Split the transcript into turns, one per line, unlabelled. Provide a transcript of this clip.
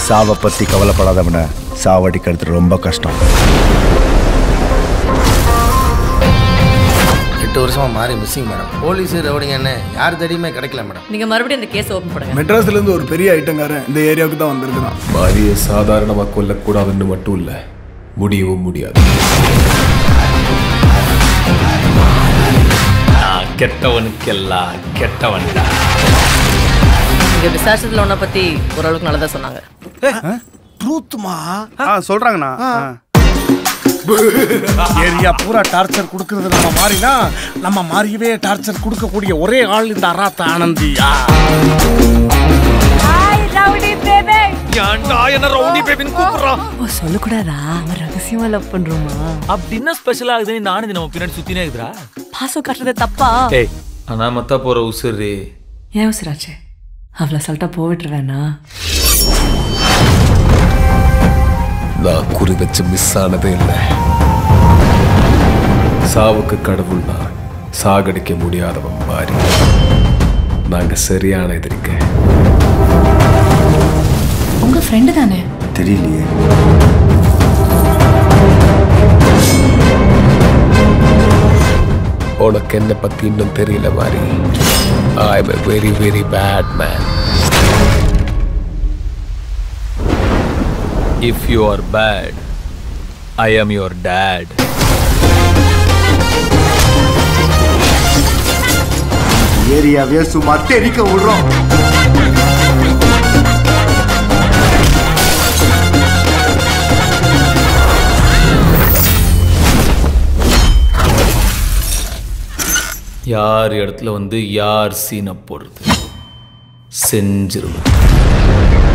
சாவை பத்தி கவலைப்படாதவனை சாவடிக்கிறது ரொம்ப கஷ்டம்
எட்டு வருஷமா மாறி மிஸ்ஸிங் மேடம் போலீஸ் ரவுடிங்க என்ன யார் தேடியுமே கிடைக்கல மேடம்
நீங்க மறுபடியும் இந்த கேஸ் ஓபன் பண்ணுங்க
மெட்ராஸ்ல இருந்து ஒரு பெரிய ஐட்டங்காரன் இந்த ஏரியாவுக்கு தான் வந்திருக்கிறான்
மாரியை சாதாரணமாக கொல்லக்கூடாதுன்னு மட்டும் இல்லை முடியவும் முடியாது
நான் கெட்டவனுக்கெல்லாம் கெட்டவன்டா
நீங்க விசாரிச்சதுல உன்னை பத்தி ஓரளவுக்கு நல்லதா சொன்னாங்க
ட்ரூத்துமா
ஆ சொல்றாங்கண்ணா
ஏரியா பூரா டார்ச்சர் கொடுக்கறது நம்ம மாறினா நம்ம மாறியவே டார்ச்சர் கொடுக்கக்கூடிய ஒரே ஆள் இந்த அராத்த ஆனந்தியா
ஏன்டா என்ன ரவுடி பேபின்னு கூப்பிடுறான்
சொல்லக்கூடாதா அவன் ரகசியமா லவ் பண்றோமா
அப்படி என்ன ஸ்பெஷல் ஆகுதுன்னு இந்த ஆனந்தி நம்ம பின்னாடி சுத்தினே இருக்குதா
பாசம் காட்டுறது தப்பா
ஏய் அனாமத்தா போற உசுரு
ஏன் உசுராச்சே அவளை சொல்லிட்டா போவிட்டுருவேனா
நான் குறி வச்சு மிஸ் ஆனதே இல்லை சாவுக்கு கடவுள்னா சாகடிக்க முடியாதவன் மாறி நாங்க சரியான எதிரிக்க
உங்க ஃப்ரெண்டு தானே
தெரியலையே
உனக்கு என்ன பத்தி இன்னும் தெரியல மாதிரி I am very very bad man
if you are bad I am your date
ஏரியாவே சும்மா தெரிக்க விடுறோம்
யார் இடத்துல வந்து யார் சீனை போடுறது செஞ்சிருவேன்